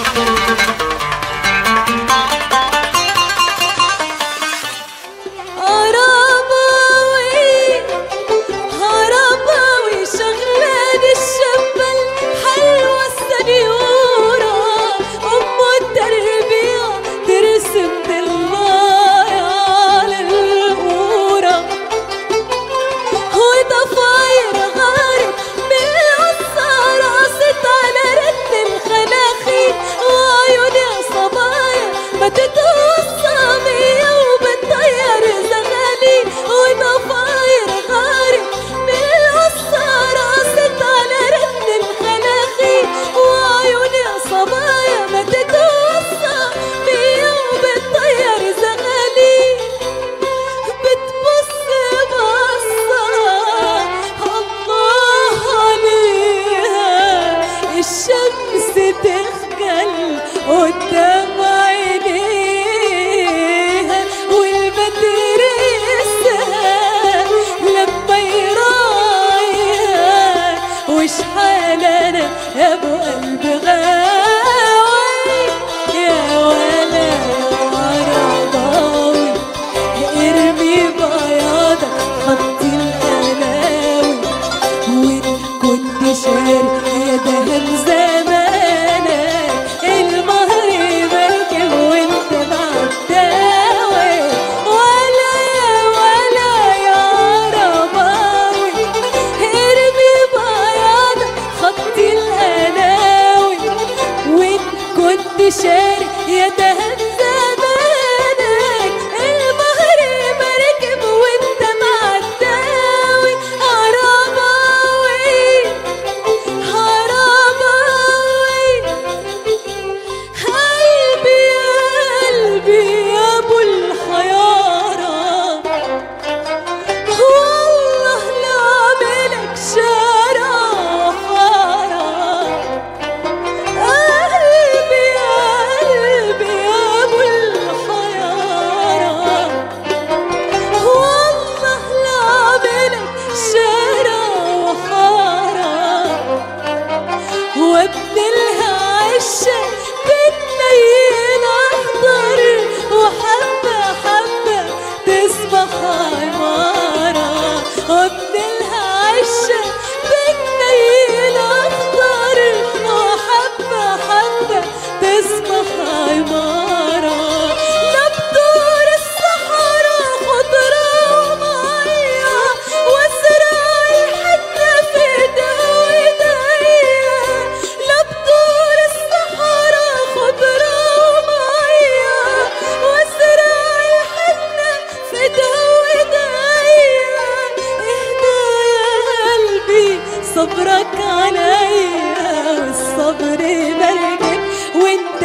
عرباوي عرباوي شغلان الشابة الحلوة السنيورة أم التربية ترسم دلاي على القورة وضفاير غارب من القصة راست على رد الخلاخي وعيوني صبايا ما تتوصى بيا وبتطير زغالي وضفاير غارب من القصة راست على رد الخلاخي وعيوني صبايا ما تتوصى بيا وبتطير زغالي بتبص بصة الله عليها الشمس تخجل قدام عينيها والبدر يسهى لما يراعيها وش حال انا يا ابو قلب غاوي يا ولا عرباوي ارمي بياضك خط القلاوي وان كنت شاري يا دهن زمانك المهر مركب وانت معداوي ولا يا ولا يا عرباوي ارمي بياضك خط القلاوي وان كنت شاري يا دهن زمانك المهر مركب وانت معداوي عرباوي عرباوي قلبي يا قلبي يا ابو الحيارة والله لا عملك شارع وحارة قلبي يا قلبي يا ابو الحيارة والله لا عملك شارع وحارة وابن لها عشة بالليل اخضر وحبة حبة تصبح عمارة وابن لها عشة بالليل اخضر وحبة حبة تصبح عمارة لا بدور الصحراء خضرة ومية وازرع الحنة في ايدها وايديا لا بدور الصحراء خضرة ومية وازرع الحنة في ايدها وايديا اهدى يا قلبي صبرك عليا والصبر مركب وانت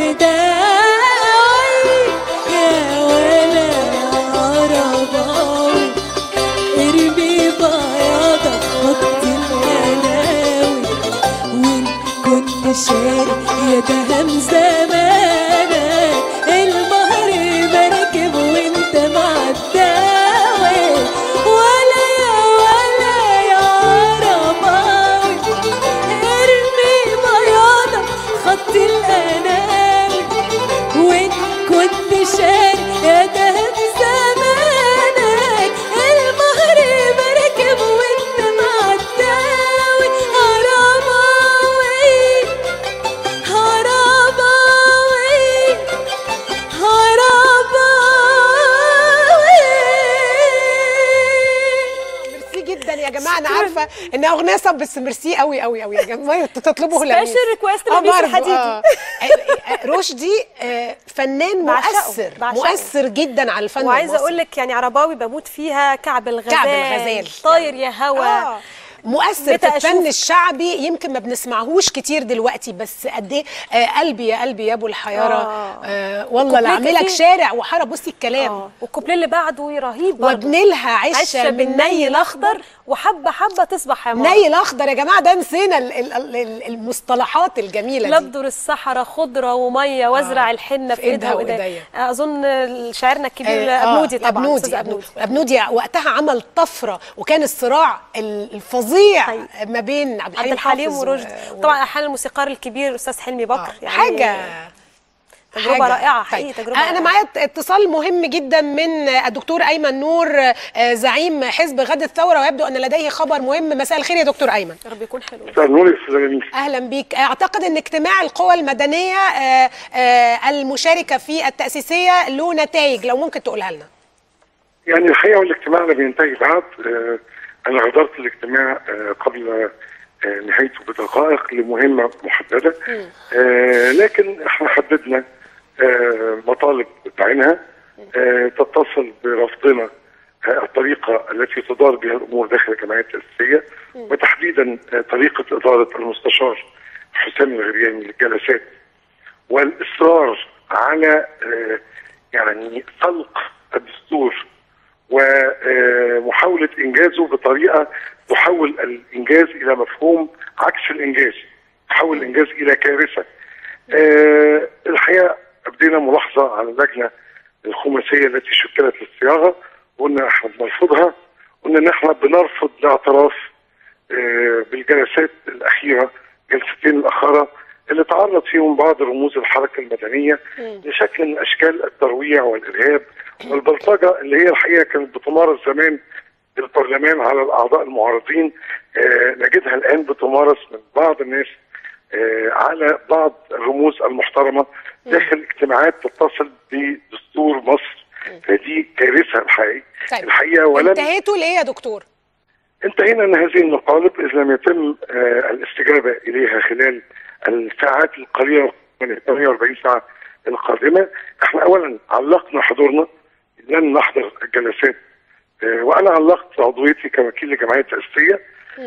المداوي يا ولا يا عرباوي ارمي بياضك خط الهلاوي وان كنت شاري يا دهن زمانك المهر مركب وانت معداوي ولا يا ولا يا عرباوي ارمي بياضك خط الانامي وان كنت شاري يا دهن زمانك المهر مركب وانت معداوي عرباوي عرباوي عرباوي ميرسي جدا يا جماعه انا عارفه انها اغنيه صب بس ميرسي قوي قوي قوي يا جماعه تطلبوه لميس Special request آه، لميس برضو، الحديدي. آه. آه، رشدي آه، فنان بعشقه، مؤثر بعشقه. مؤثر جدا على الفن وعايزه المصري. اقول لك يعني عرباوي بموت فيها كعب الغزال كعب الغزال. طاير يا هوا آه. مؤثر متى في الفن أشوف؟ الشعبي يمكن ما بنسمعهوش كتير دلوقتي بس قد ايه آه قلبي يا قلبي يا ابو الحياره آه. آه والله لا وكوبليه اعملك كتير. شارع وحاره بصي الكلام اه والكوبليه اللي بعده رهيب برضه. وابن لها عشه من نيل اخضر وحبه حبه تصبح حمار ني الاخضر يا جماعه ده نسينا ال- ال- ال- المصطلحات الجميله دي نبذر الصحراء خضره وميه وازرع الحنه في في إيدها ايدها وإيديا. وايديا اظن شاعرنا الكبير آه، ابنودي طبعا ابنودي أستاذ ابنودي ابنودي وقتها عمل طفره وكان الصراع ال- الفظيع حقيقي. ما بين عبد عبد الحليم الحليم حافظ ورشدي و- طبعا احيانا الموسيقار الكبير استاذ حلمي بكر آه، يعني حاجه تجربة حاجة. رائعة، حقيقي تجربة انا رائعة. معايا اتصال مهم جدا من الدكتور ايمن نور آه، زعيم حزب غد الثوره ويبدو ان لديه خبر مهم مساء الخير يا دكتور ايمن يا رب يكون حلو مساء النور يا استاذ جميل اهلا بيك اعتقد ان اجتماع القوى المدنيه آه، آه، المشاركه في التاسيسيه له نتائج لو ممكن تقولها لنا يعني الحقيقه والاجتماع ده بينتهي بعد آه، انا حضرت الاجتماع آه، قبل آه، نهايته بدقائق لمهمه محدده آه، لكن احنا حددنا آه، مطالب بعينها آه، تتصل برفضنا آه، الطريقه التي تدار بها الامور داخل الجمعيه التاسيسيه وتحديدا آه، طريقه اداره المستشار حسام الغرياني للجلسات والاصرار على آه، يعني خلق الدستور ومحاولة إنجازه بطريقة تحول الإنجاز إلى مفهوم عكس الإنجاز تحول الإنجاز إلى كارثة آه، الحقيقة أبدينا ملاحظة على اللجنة الخماسية التي شكلت للصياغة قلنا احنا بنرفضها قلنا ان احنا بنرفض الاعتراف آه، بالجلسات الأخيرة جلستين الأخرى اللي تعرض فيهم بعض رموز الحركة المدنية لشكل من أشكال الترويع والإرهاب والبلطجة اللي هي الحقيقة كانت بتمارس زمان البرلمان على الأعضاء المعارضين آه، نجدها الآن بتمارس من بعض الناس آه، على بعض الرموز المحترمة داخل اجتماعات تتصل بدستور مصر فدي كارثة الحقيقة طيب. الحقيقة ولم انتهيتوا لايه يا دكتور انتهينا ان هذه المطالب اذا لم يتم آه، الاستجابه اليها خلال الساعات القليله من 48 ساعه القادمه احنا اولا علقنا حضورنا لن نحضر الجلسات آه، وانا علقت عضويتي كوكيل لجمعيه تاسيسيه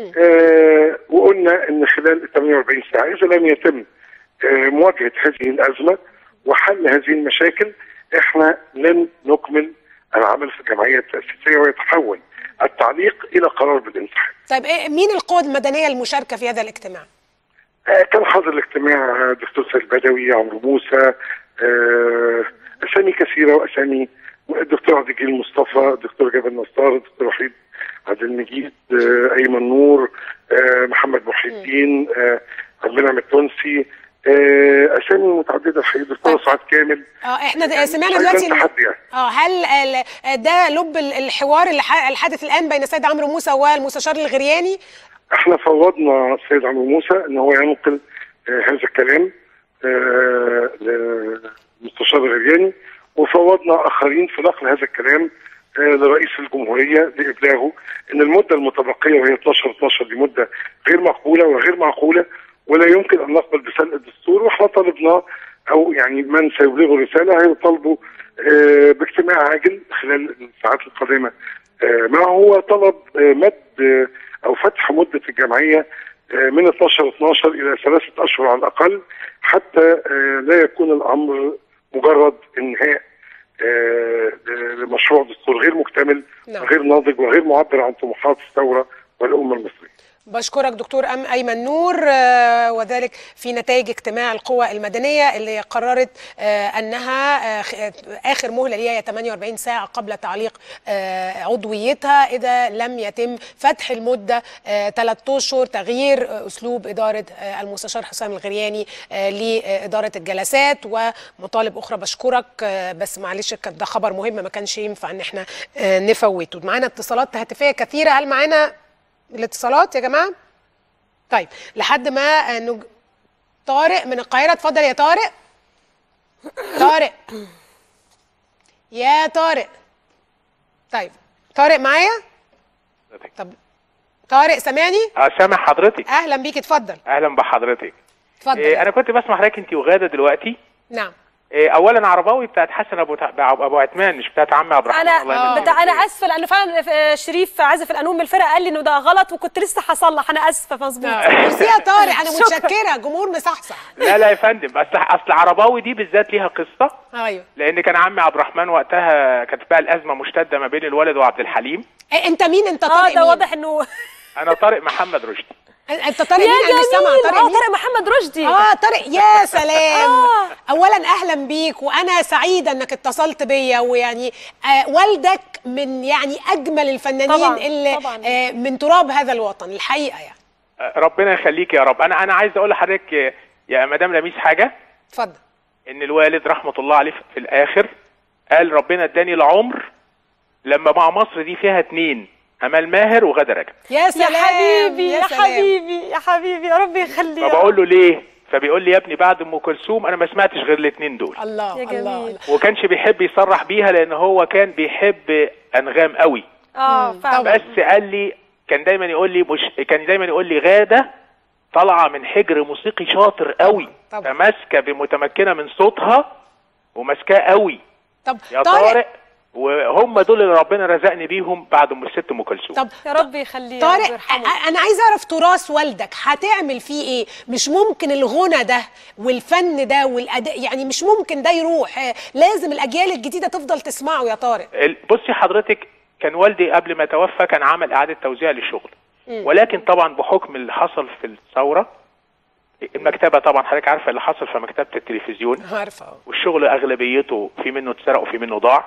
آه، وقلنا ان خلال ال 48 ساعه اذا لم يتم آه، مواجهه هذه الازمه وحل هذه المشاكل احنا لن نكمل العمل في الجمعيه التاسيسيه ويتحول التعليق الى قرار بالانسحاب. طيب إيه مين القوى المدنيه المشاركه في هذا الاجتماع آه، كان حاضر الاجتماع آه، دكتور سيد بدوي عمرو موسى آه، اسامي كثيره واسامي الدكتور عبد الجليل مصطفى الدكتور جابر نصار الدكتور وحيد عبد المجيد آه، ايمن نور آه، محمد محي الدين آه، عبد المنعم التونسي آه، اسامي متعدده الحقيقه دكتور سعاد كامل اه احنا د- يعني سمعنا مش دلوقتي عايزين إن- تحدي يعني. اه هل ال- ده لب ال- الحوار اللي ح- الحادث الان بين السيد عمرو موسى والمستشار الغرياني احنا فوضنا السيد عمرو موسى ان هو ينقل آه هذا الكلام آه للمستشار الغرياني وفوضنا اخرين في نقل هذا الكلام آه لرئيس الجمهوريه لابلاغه ان المده المتبقيه وهي 12 12 دي مده غير مقبوله وغير معقوله ولا يمكن ان نقبل بسلق الدستور واحنا طالبناه او يعني من سيبلغه الرساله هيطالبوا آه باجتماع عاجل خلال الساعات القادمه آه ما هو طلب آه مد آه او فتح مده الجمعيه آه من 12 12 الى ثلاثه اشهر على الاقل حتى آه لا يكون الامر مجرد انهاء آه لمشروع دستور غير مكتمل نعم. وغير ناضج وغير معبر عن طموحات الثوره والامه المصريه. بشكرك دكتور أم أيمن نور آه، وذلك في نتائج اجتماع القوى المدنية اللي قررت آه، أنها آه، خ- آه، آخر مهلة ليها هي 48 ساعة قبل تعليق آه، عضويتها إذا لم يتم فتح المدة ثلاث أشهر تغيير آه، أسلوب إدارة آه، المستشار حسام الغرياني آه، لإدارة الجلسات ومطالب أخرى بشكرك آه، بس معلش كان ده خبر مهم ما كانش ينفع إن احنا آه، نفوته معانا اتصالات هاتفية كثيرة هل معانا الاتصالات يا جماعه طيب لحد ما آه، نج... طارق من القاهره اتفضل يا طارق طارق يا طارق طيب طارق معايا طب طارق سامعني اه سامع حضرتك اهلا بيك اتفضل اهلا بحضرتك اتفضل إيه انا كنت بسمع حضرتك انت وغاده دلوقتي نعم إيه، اولا عرباوي بتاعت حسن ابو تع- ابو عثمان مش بتاعت عمي عبد الرحمن الله انا يمسيه بتاع انا بالخير. اسفه لان فعلا آه، شريف عازف القانون من الفرقه قال لي انه ده غلط وكنت لسه هصلح انا اسفه مظبوط ميرسي يا طارق انا شكراً. متشكره جمهور مصحصح لا لا يا فندم اصل اصل عرباوي دي بالذات ليها قصه ايوه لان كان عمي عبد الرحمن وقتها كانت بقى الازمه مشتده ما بين الولد وعبد الحليم إيه، انت مين انت اه طارق ده مين واضح انه انا طارق محمد رشدي انت طارق يا مين انا مش سامعه جميل طارق اه مين طارق محمد رشدي اه طارق يا سلام آه. اولا اهلا بيك وانا سعيده انك اتصلت بيا ويعني آه والدك من يعني اجمل الفنانين طبعاً، اللي طبعاً. آه من تراب هذا الوطن الحقيقه يعني ربنا يخليك يا رب انا انا عايز اقول لحضرتك يا مدام لميس حاجه اتفضل ان الوالد رحمه الله عليه في الاخر قال ربنا اداني العمر لما مع مصر دي فيها اتنين امال ماهر وغدا رجب يا يا سلام حبيبي يا سلام. حبيبي يا حبيبي يا رب يخليك فبقول له ليه فبيقول لي يا ابني بعد ام كلثوم انا ما سمعتش غير الاتنين دول الله يا الله, جميل. الله. وكانش بيحب يصرح بيها لان هو كان بيحب انغام قوي اه فعلا بس قال لي كان دايما يقول لي مش كان دايما يقول لي غاده طالعه من حجر موسيقي شاطر قوي طبعا. فماسكه بمتمكنه من صوتها وماسكاه قوي طب يا طارق طارق وهم دول اللي ربنا رزقني بيهم بعد ام الست ام كلثوم طب يا رب يخليه يا رب طارق يرحمه أ- انا عايزه اعرف تراث والدك هتعمل فيه ايه مش ممكن الغنى ده والفن ده والاداء يعني مش ممكن ده يروح آه، لازم الاجيال الجديده تفضل تسمعه يا طارق ال- بصي حضرتك كان والدي قبل ما توفى كان عمل اعاده توزيع للشغل ولكن طبعا بحكم اللي حصل في الثوره المكتبه طبعا حضرتك عارفه اللي حصل في مكتبه التلفزيون عارفه أهو. والشغل اغلبيته في منه اتسرق وفي منه ضاع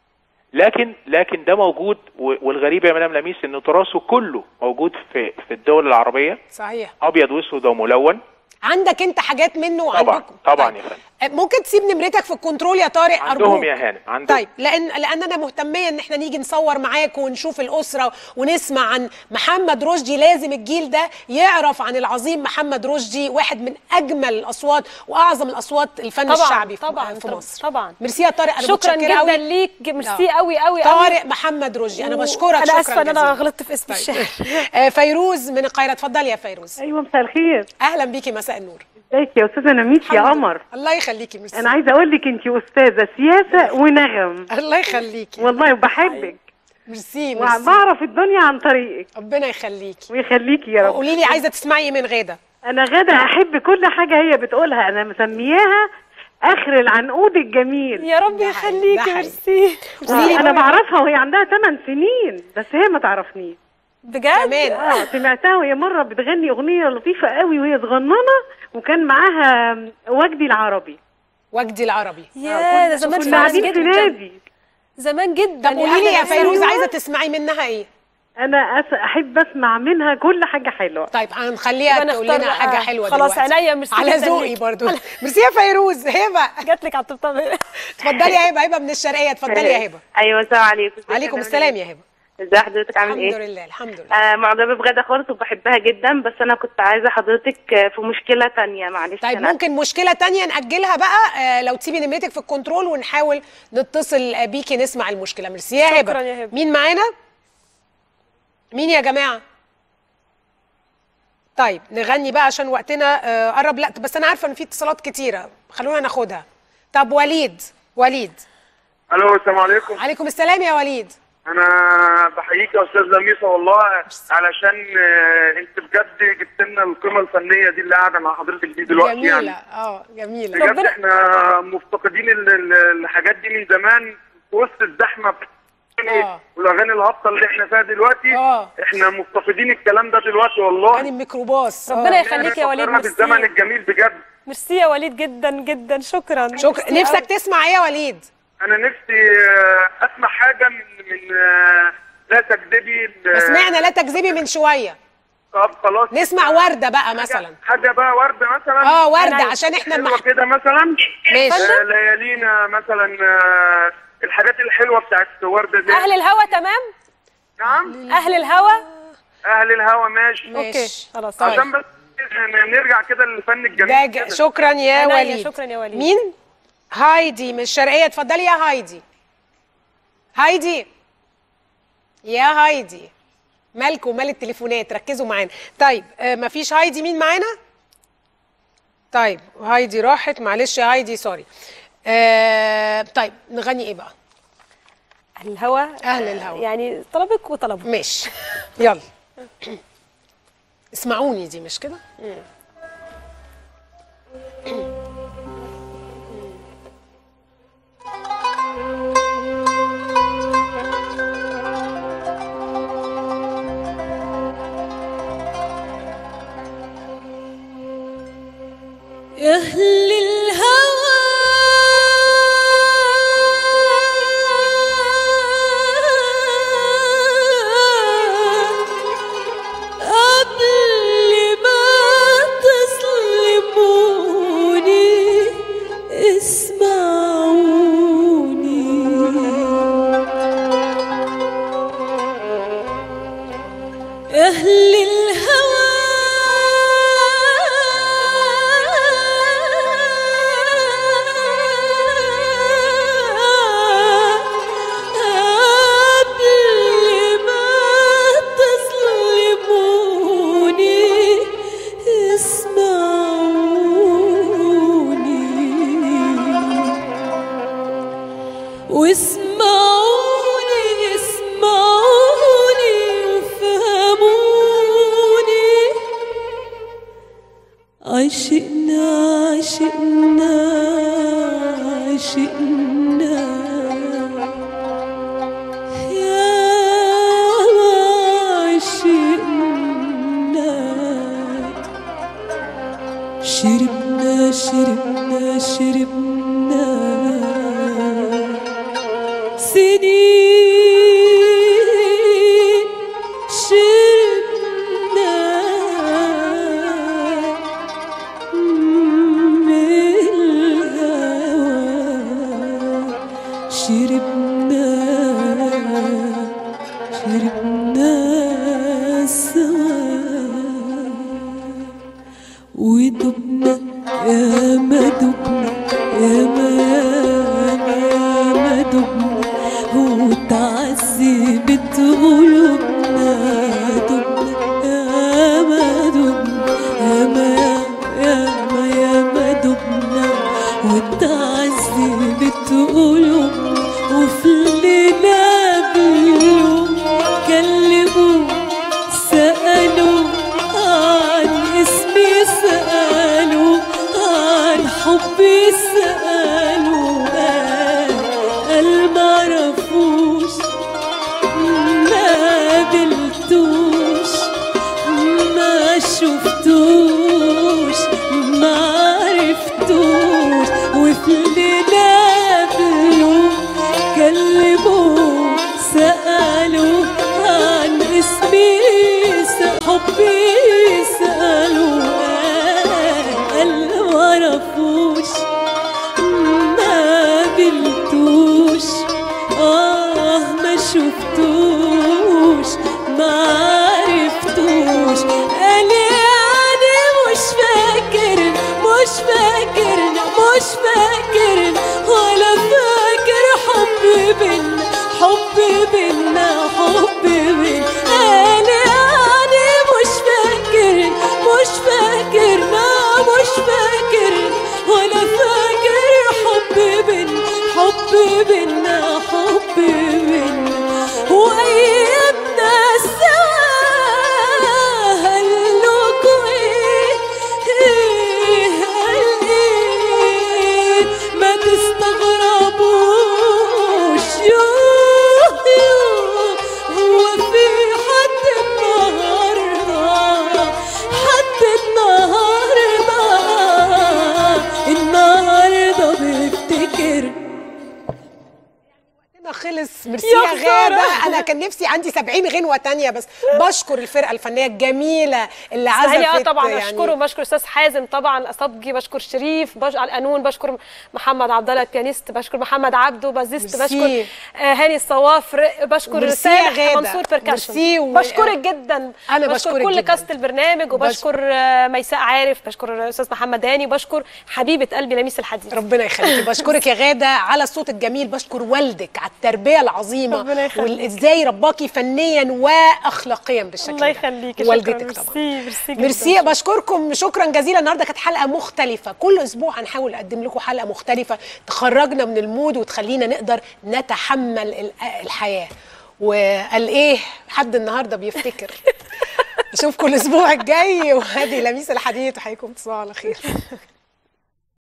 لكن لكن ده موجود و- والغريب يا مدام لميس ان تراثه كله موجود في في الدول العربيه صحيح ابيض واسود وملون عندك انت حاجات منه طبعا وعندكم طبعا طيب. يا فندم آه، ممكن تسيب نمرتك في الكنترول يا طارق عندهم ارجوك يا هانم عندهم طيب لان لان انا مهتميه ان احنا نيجي نصور معاك ونشوف الاسره ونسمع عن محمد رشدي لازم الجيل ده يعرف عن العظيم محمد رشدي واحد من اجمل الاصوات واعظم الاصوات الفن طبعاً، الشعبي في- طبعاً، في طب- مصر طبعاً. ميرسي يا طارق انا شكرا متشكره جدا قوي ليك ميرسي آه. قوي قوي قوي طارق محمد رشدي انا بشكرك انا شكرا اسفه ان انا جزيلا. غلطت في اسم طيب. الشهر آه، فيروز من القاهره اتفضلي يا فيروز ايوه مساء الخير اهلا بيكي مساء النور ازيك يا استاذه نميس يا الحمد لله. قمر الله يخليكي ميرسي انا عايزه اقول لك انت استاذه سياسه ونغم الله يخليكي والله وبحبك ميرسي ميرسي وبعرف الدنيا عن طريقك ربنا يخليكي ويخليكي يا رب قولي لي عايزه تسمعي ايه من غاده انا غدا احب كل حاجه هي بتقولها انا مسمياها اخر العنقود الجميل يا رب ده يخليكي حقيقي. ميرسي قولي لي انا بقى. بعرفها وهي عندها 8 سنين بس هي ما تعرفنيش بجد كمان اه سمعتها وهي مره بتغني اغنيه لطيفه قوي وهي صغننه وكان معاها وجدي العربي وجدي العربي يا ده زمان كنا فعلا قاعدين في جدا نادي زمان جدا طب قولي لي يا أهلا فيروز وسهلا. عايزه تسمعي منها ايه انا أس... احب اسمع منها كل حاجه حلوه طيب هنخليها يبقى تقول نختار لنا حاجه بقى. حلوه خلاص دلوقتي. عينيا ميرسي على جداً ذوقي ليك. برضو ميرسي يا فيروز هبه جات لك على الطبطبه اتفضلي يا هبه هبه من الشرقيه اتفضلي يا هبه ايوه السلام عليكم عليكم السلام يا هبه ازي حضرتك عامل الحمد ايه؟ لله الحمد لله آه معجبه بغدا خالص وبحبها جدا بس انا كنت عايزه حضرتك آه، في مشكله تانية معلش طيب أنا ممكن مشكله تانية ناجلها بقى آه لو تسيبي نمرتك في الكنترول ونحاول نتصل آه، بيكي نسمع المشكله ميرسي يا هبه شكراً يا هبة. مين معانا مين يا جماعه طيب نغني بقى عشان وقتنا آه، قرب لا بس انا عارفه ان في اتصالات كتيره خلونا ناخدها طب وليد وليد الو السلام عليكم عليكم السلام يا وليد انا بحييك يا استاذ لميسه والله علشان آه، انت بجد جبت لنا القيمه الفنيه دي اللي قاعده مع حضرتك دي دلوقتي جميله يعني اه جميله بجد ربنا- احنا مفتقدين ال- ال- الحاجات دي من زمان في وسط الزحمه آه. والاغاني الهابطه اللي احنا فيها دلوقتي آه. احنا مفتقدين الكلام ده دلوقتي والله يعني الميكروباص ربنا آه. يخليك يا وليد فكرنا بالزمن ميرسي الجميل بجد ميرسي يا وليد جدا جدا شكرا شكرا ميرسي نفسك تسمع ايه يا وليد انا نفسي آه، اسمع حاجه من من آه، لا تكذبي ل- سمعنا لا تكذبي من شويه طب خلاص نسمع ورده بقى مثلا حاجه بقى ورده مثلا اه ورده أنا- عشان احنا حلوه المح... كده مثلا ماشي آه، ليالينا مثلا آه، الحاجات الحلوه بتاعت ورده دي اهل الهوا تمام نعم اهل الهوا اهل الهوا ماشي اوكي ماشي خلاص طيب. عشان بس نرجع كده للفن ده الجميل ج- كده. شكرا يا عينيا، وليد شكرا يا وليد. مين هايدي من الشرقيه اتفضلي يا هايدي هايدي يا هايدي مالكم مال التليفونات ركزوا معانا طيب آه مفيش هايدي مين معانا طيب هايدي راحت معلش يا هايدي سوري آه طيب نغني ايه بقى الهوى أهل الهوى. يعني طلبك وطلبه ماشي يلا اسمعوني دي مش كده يا أهل الهوى قبل ما تظلموني اسمعوني أهل الهوى قبل ما تظلموني اسمعوني واسمعوني اسمعوني وفهموني عشقنا عشقنا عشقنا يا ما عشقنا شربنا شربنا شربنا سنين شربنا من الهوى شربنا شربنا سوا ودبنا يا ما دبنا يا ما يا ما يا ما دبنا وتعذبت قلوبنا دبنا يا ما دبنا يا ما يا ما يا ما دبنا وتعذبت قلوبنا وفي الليلة باليوم كلموا سألوا عن اسمي سألوا عن حبي سألوا قال قال معرفوش ما قابلتوش ما شفتوش ما عرفتوش وفي الليلة باليوم كلموا سألوا عن اسمي س- حبي سألوا قال معرفوش ما قابلتوش آه ما شفتوش ما عرفتوش قال يعني مش فاكر مش فاكر مش فاكر ولا فاكر حب بينا حب بينا حب بينا قال يعني مش فاكر مش فاكر ما مش فاكر ولا فاكر حب بينا حب بينا حب بينا وايامنا سوا قالوكوا ايه ايه قال ايه ما تستغربوش يوه يوه هو في حد النهارده حد النهارده النهارده بيفتكر كده خلص ميرسي يا يا خسارة. غاده انا كان نفسي عندي 70 غنوه تانية بس بشكر الفرقه الفنيه الجميله اللي عزفت اسمحي لي اه طبعا يعني اشكره بشكر استاذ حازم طبعا اصبجي بشكر شريف بش... على القانون بشكر محمد عبد الله البيانيست بشكر محمد عبده بازيست ميرسي. بشكر آه هاني الصوافر بشكر ميرسي يا سامح غادة. منصور بيركشن ميرسي و- بشكرك جدا أنا بشكر بشكرك كل جداً. كاست البرنامج وبشكر آه ميساء عارف بشكر استاذ محمد هاني بشكر حبيبه قلبي لميس الحديد ربنا يخليكي بشكرك يا غاده على الصوت الجميل بشكر والدك على التربيه التربيه العظيمه ربنا يخليك. وازاي رباكي فنيا واخلاقيا بالشكل الله ده. يخليكي والدتك شكرا طبعا ميرسي ميرسي جدا. ميرسي بشكركم شكرا جزيلا النهارده كانت حلقه مختلفه كل اسبوع هنحاول نقدم لكم حلقه مختلفه تخرجنا من المود وتخلينا نقدر نتحمل ال- الحياه وقال ايه حد النهارده بيفتكر اشوفكم الاسبوع الجاي وهذه لميس الحديد وحيكم تصبحوا على خير